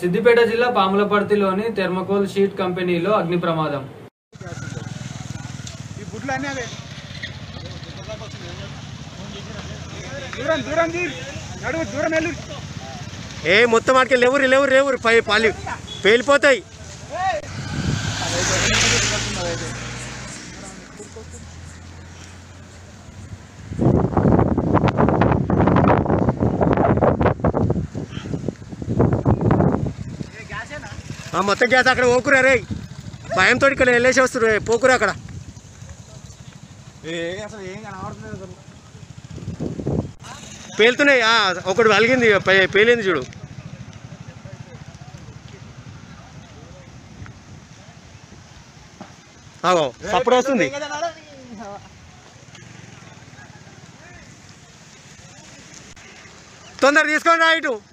సిద్దిపేట జిల్లా పాములపర్తిలోని థెర్మకోల్ షీట్ కంపెనీలో అగ్ని ప్రమాదం ఈ గుడ్లు అన్నీ అవే దూరం దూరం తీరు నడువు దూరం వెళ్ళు ఏ మొత్తం ఆడికి లేవురు లేవురు లేవురు పై పాలి పేలిపోతాయి ఆ, మొత్తం గ్యాస్ అక్కడ పోకురా రే భయంతో ఇక్కడ వెళ్ళేసి వస్తారు రే, పోకురా అక్కడ ఏ అసలు ఏం కనబడుతుంది అసలు పేలుతున్నాయి ఆ, ఒకటి వలిగింది పే- పేలింది చూడు ఆగో అప్పుడు వస్తుంది తొందర తీసుకోండి రా ఇటు